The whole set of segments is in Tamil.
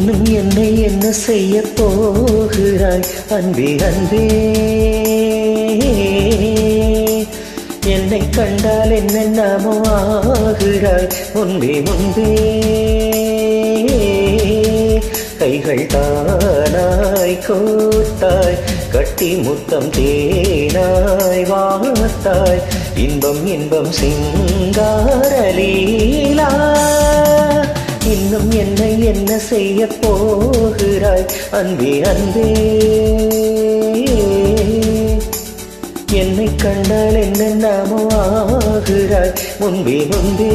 இன்னும் என்னை என்ன செய்ய போகிறாய் அன்பே அன்பே என்னை கண்டால் என்னென்னமோ ஆகிறாய் முன்பே முன்பே கைகள் தானாய் கோத்தாய் கட்டி முத்தம் தேனாய் வாத்தாய் இன்பம் இன்பம் சிங்காரலீலா இன்னும் என்னை என்ன செய்ய போகிறாய் அன்பே அன்பே என்னை கண்டால் என்னென்னமோ ஆகிறாய் முன்பே முன்பே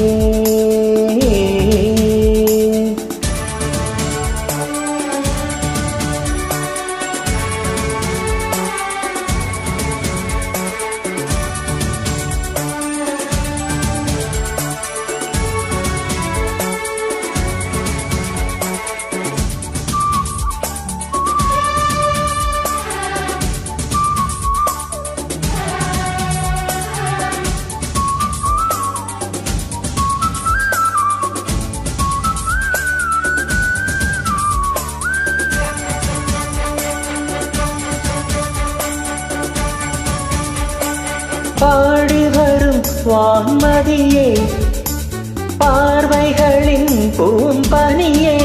பாடி வரும் வான்மதியே பார்வைகளின் பூம்பனியே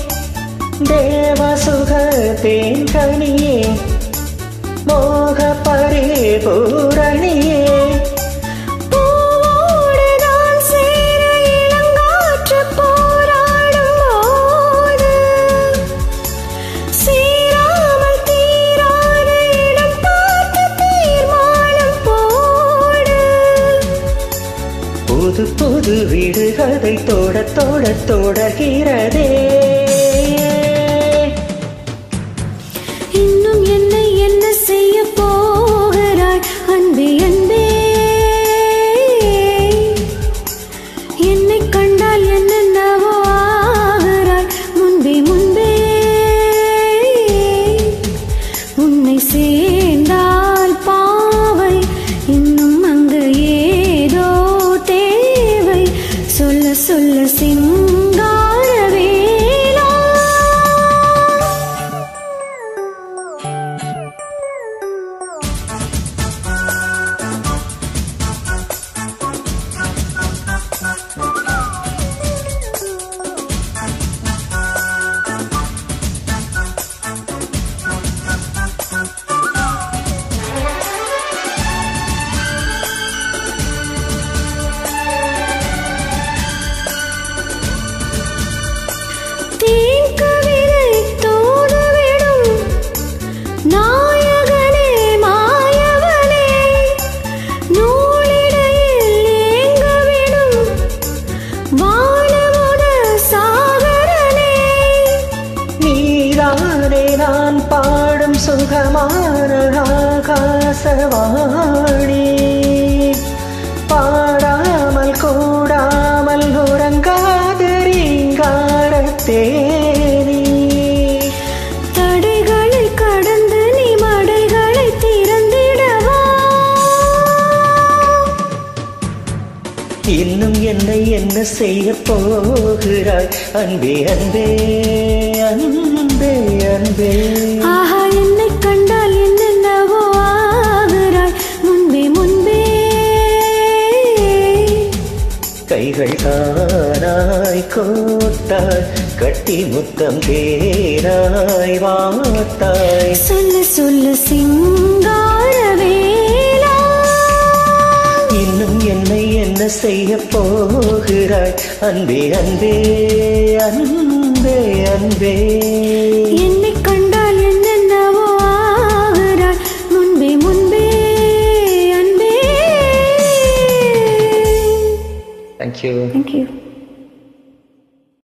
தேவசுக தேன்கனியே மோக பரிபூரணியே பூவோடு நான் சேர இளங்காற்று போராடும் போது சீராமல் தீராத இடம் பார்த்து தீர்மானம் போடு புது புது வீடுகளை தோட தோட தொடர்கிறதே இன்னும் என்னை என்ன செய்ய போகிறாய் அன்பே அன்பே என்னை கண்டால் என்னென்னவோ ஆகிறாய் முன்பே முன்பே உன்னை சேர்ந்தால் பாவை இன்னும் அங்கு ஏதோ தேவை சொல்ல சொல்ல சிங்கார வேலா தேன் கவிதை தோடுவிடும் நாயகனே மாயவனே நூலிடையில் ஏங்கவிடும் வானமுத சாகரனே நீதானே நான் பாடும் சுகமான ஆகாசவாணி பாடாமல் கூடாமல் உறங்காது ரீங்காரத்தேனி தடைகளை கடந்து நீ மடைகளை திறந்திடவா இன்னும் என்னை என்ன செய்ய போகிறாய் அன்பே அன்பே அன்பே அன்பே ஆஹா என்னை கண்டால் என்னென்னவோ ஆகிறாய் முன்பே முன்பே கைகள் தானாய் கோத்தாய் கட்டி முத்தம் தேனாய் வாத்தாய் சொல்ல சொல்ல சிங்கார வேலா இன்னும் என்னை என்ன செய்ய போகிறாய் அன்பே அன்பே அன்பே அன்பே என்னை கண்டால் என்னென்னவோ ஆகிறாய் முன்பே முன்பே அன்பே தேங்க்யூ தேங்க்யூ